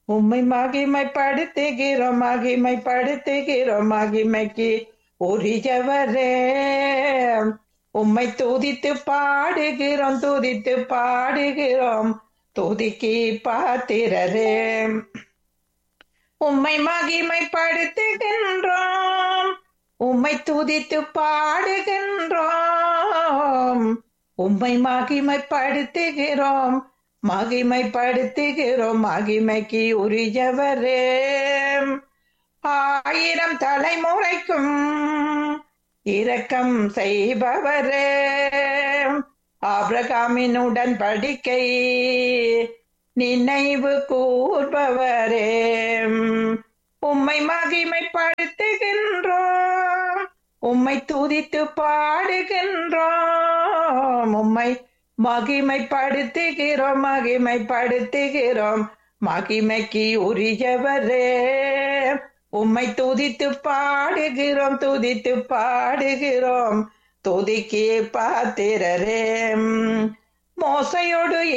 உம்மை மகிமைப்படுத்துகிறோம் மகிமைப்படுத்துகிறோம் மகிமைக்கு உரியவரே உம்மை துதித்து பாடுகிறோம் துதித்து பாடுகிறோம் துதிக்கு பாத்திரரே உம்மை மகிமைப்படுத்துகின்றோம் உம்மை துதித்து பாடுகின்றோம் உம்மை மகிமைப்படுத்துகிறோம் மகிமைப்படுத்துகிறோம் மகிமைக்கு உரியவரே ஆயிரம் தலைமுறைக்கும் இரக்கம் செய்பவரே ஆபிரகாமின் உடன்படிக்கை நினைவு கூர்பவரே உம்மை மகிமைப்படுத்துகின்றோம் உம்மை துதித்து பாடுகின்றோம் உம்மை மகிமைப்படுத்துகிறோம் மகிமைப்படுத்துகிறோம் மகிமைக்கு உரியவரே உம்மை துதித்து பாடுகிறோம் துதித்து பாடுகிறோம் துதிக்கு பாத்திரரே மோசையோடு